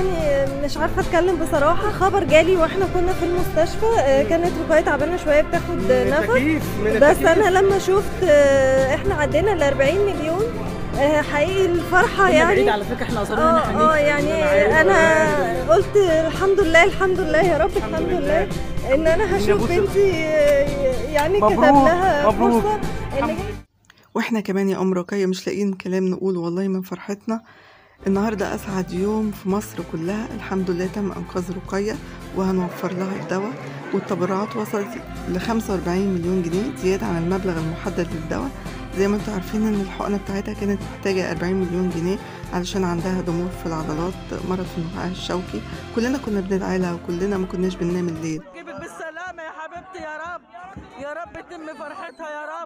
يعني مش عارفه اتكلم بصراحه خبر جالي واحنا كنا في المستشفى آه، كانت رقيه تعبانه شويه بتاخد نفس تكييف من بس التكييف. انا لما شفت آه، احنا عدينا ال 40 مليون آه، حقيقي الفرحه كنا بعيد يعني على فكره احنا اصرنا ان احنا اه اه نيجي. يعني انا قلت الحمد لله الحمد لله يا رب الحمد لله ان انا هشوف بنتي آه، يعني كتب مبروك، لها مبروك. فرصه ان هي واحنا كمان يا ام رقية مش لاقيين كلام نقول والله من فرحتنا النهارده اسعد يوم في مصر كلها الحمد لله تم انقاذ رقية وهنوفر لها الدواء والتبرعات وصلت ل 45 مليون جنيه زيادة عن المبلغ المحدد للدواء زي ما انتم عارفين ان الحقنة بتاعتها كانت محتاجة 40 مليون جنيه علشان عندها ضمور في العضلات مرض في النخاع الشوكي كلنا كنا بندعي لها وكلنا ما كناش بننام الليل جيبك بالسلامة يا حبيبتي يا رب يا رب تتم فرحتها يا رب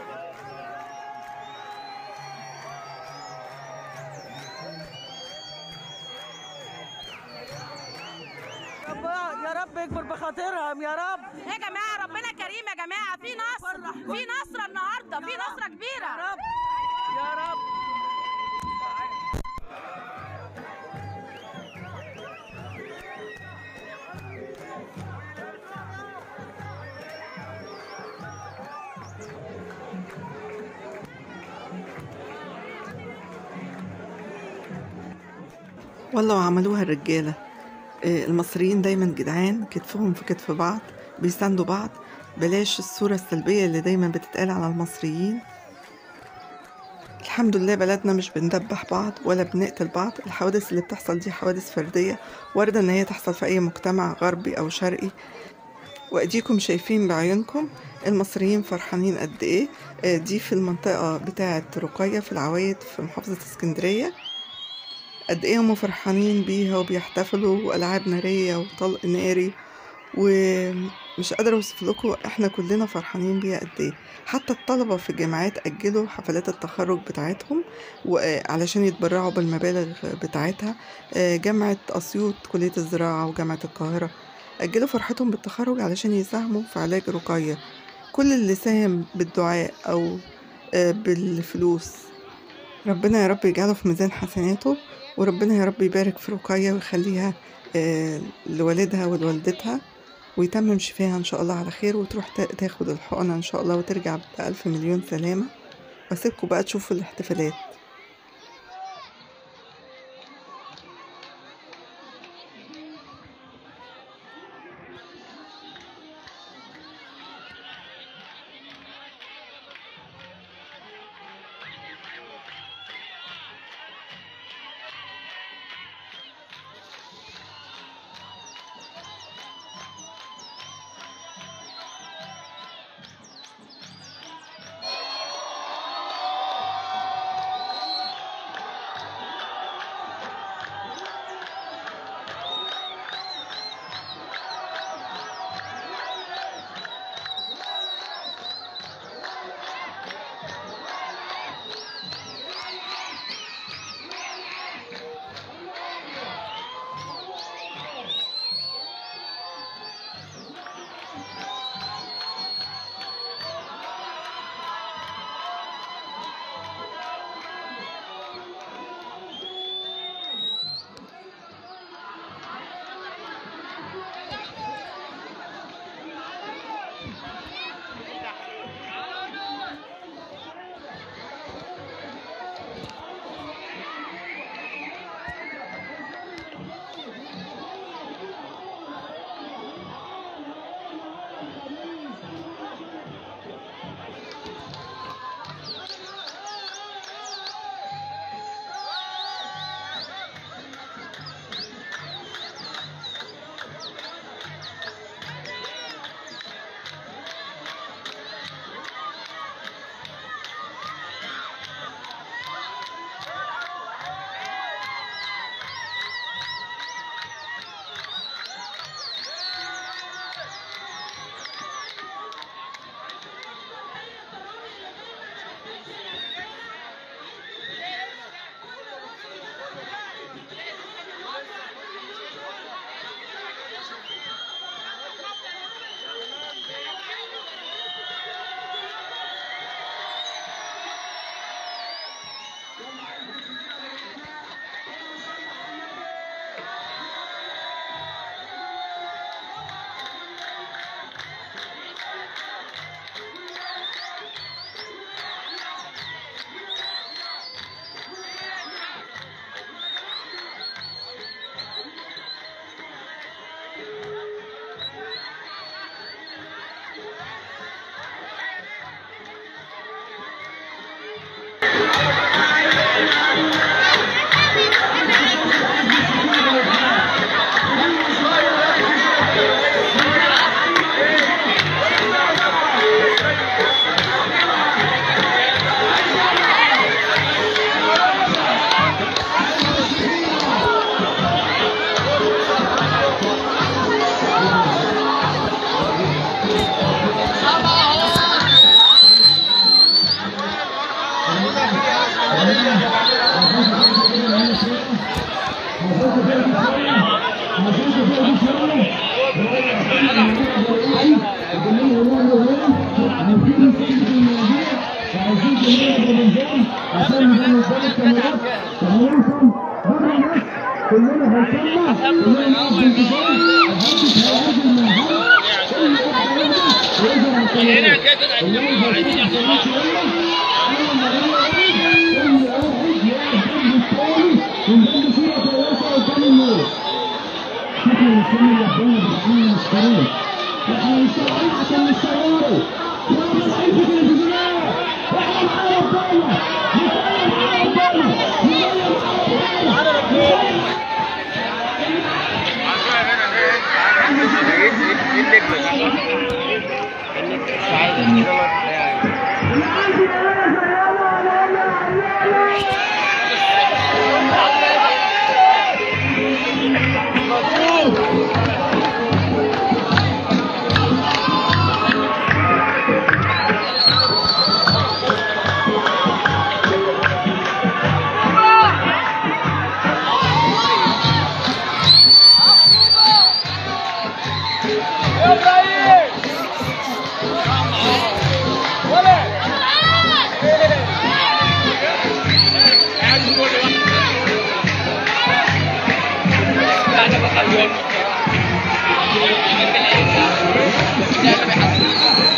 رب- يا رب يكبر بخاطرهم يا رب يا جماعه ربنا كريم يا جماعه في نصر في نصره النهارده في نصره كبيره يا رب يا رب والله وعملوها الرجالة آه، المصريين دايما جدعان كتفهم في كتف بعض بيساندوا بعض بلاش الصورة السلبية اللي دايما بتتقال على المصريين الحمد لله بلدنا مش بندبح بعض ولا بنقتل بعض الحوادث اللي بتحصل دي حوادث فردية واردة ان هي تحصل في اي مجتمع غربي او شرقي واديكم شايفين بعيونكم المصريين فرحانين قد ايه آه، دي في المنطقة بتاعة رقية في العوايد في محافظة اسكندرية قد ايه هم فرحانين بيها وبيحتفلوا والعاب ناريه وطلق ناري ومش قادره اوصف لكم احنا كلنا فرحانين بيها قد ايه حتى الطلبه في الجامعات اجلوا حفلات التخرج بتاعتهم وعلشان يتبرعوا بالمبالغ بتاعتها آه، جامعه اسيوط كليه الزراعه وجامعه القاهره اجلوا فرحتهم بالتخرج علشان يساهموا في علاج رقيه كل اللي ساهم بالدعاء او آه، بالفلوس ربنا يا رب يجعله في ميزان حسناته وربنا يا رب يبارك في رقية ويخليها آه، لوالدها ولوالدتها ويتمم شفاها إن شاء الله على خير وتروح تا- تاخد الحقنة إن شاء الله وترجع بألف مليون سلامة وأسيبكم بقى تشوفوا الاحتفالات Thank you.